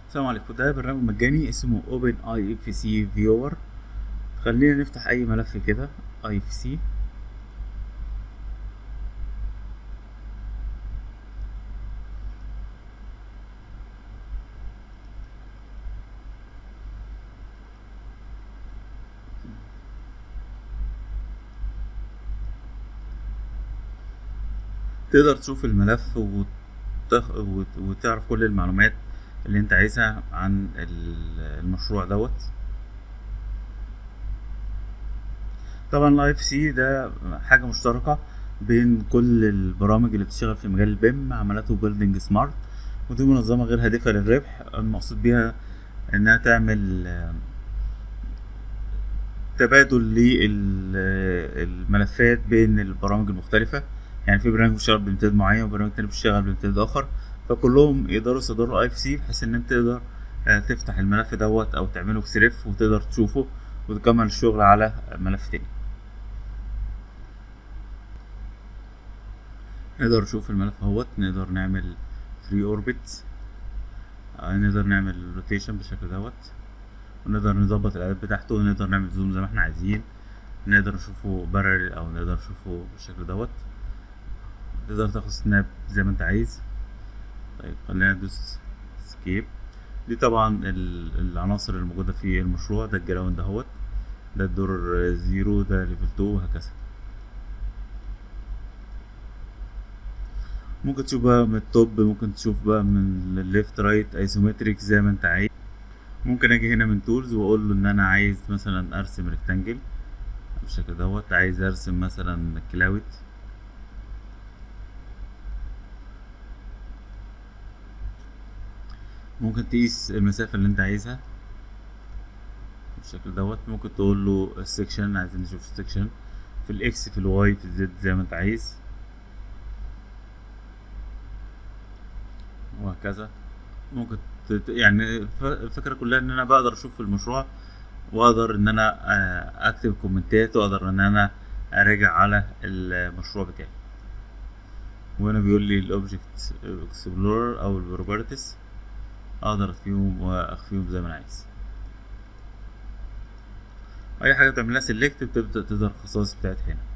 السلام عليكم ده برنامج مجاني اسمه Open IFC Viewer خلينا نفتح أي ملف كده IFC تقدر تشوف الملف وتخ... وت... وتعرف كل المعلومات اللي انت عايزها عن ال- المشروع دوت طبعا الاي سي ده حاجه مشتركه بين كل البرامج اللي بتشتغل في مجال البيم عملته بيلدينج سمارت ودي منظمه غير هادفه للربح المقصود بيها انها تعمل آه، تبادل للملفات بين البرامج المختلفه يعني في برنامج بيشتغل بامتداد معين وبرنامج تاني بيشتغل بامتداد اخر فكلهم يقدروا يصدروا اي اف سي بحيث ان انت تقدر آه، تفتح الملف دوت او تعمله اكسريف وتقدر تشوفه وتكمل الشغل على ملف تاني نقدر نشوف الملف اهوت نقدر نعمل فري اوربت نقدر نعمل روتيشن بالشكل دوت ونقدر نظبط الاعداد بتاعته ونقدر نعمل زوم زي ما احنا عايزين نقدر نشوفه بارل او نقدر نشوفه بالشكل دوت تقدر تاخد سناب زي ما انت عايز طيب خلينا ندوس سكيب دي طبعا ال- العناصر الموجودة في المشروع ده الجراوند اهوت ده الدور زيرو ده ليفل تو وهكذا ممكن تشوف بقى من التوب ممكن تشوف بقى من الليفت رايت ايزومتريك زي ما انت عايز ممكن اجي هنا من تولز واقول له ان انا عايز مثلا ارسم ريكتانجل بالشكل دوت عايز ارسم مثلا كلاود ممكن تقيس المسافة اللي انت عايزها بالشكل دوت ممكن تقول له السكشن عايزين نشوف السكشن في الاكس في الواي في الزد زي ما انت عايز وهكذا ممكن تت... يعني الف- الفكرة كلها ان انا بقدر اشوف المشروع واقدر ان انا آه، اكتب كومنتات واقدر ان انا اراجع على المشروع بتاعي وهنا بيقول لي الاوبجكت اكسبلورر او البروبرتيز اقدر اطفيهم واخفيهم زي ما انا عايز اي حاجه تعملها سيلكت بتبدا تظهر الخصائص بتاعتها هنا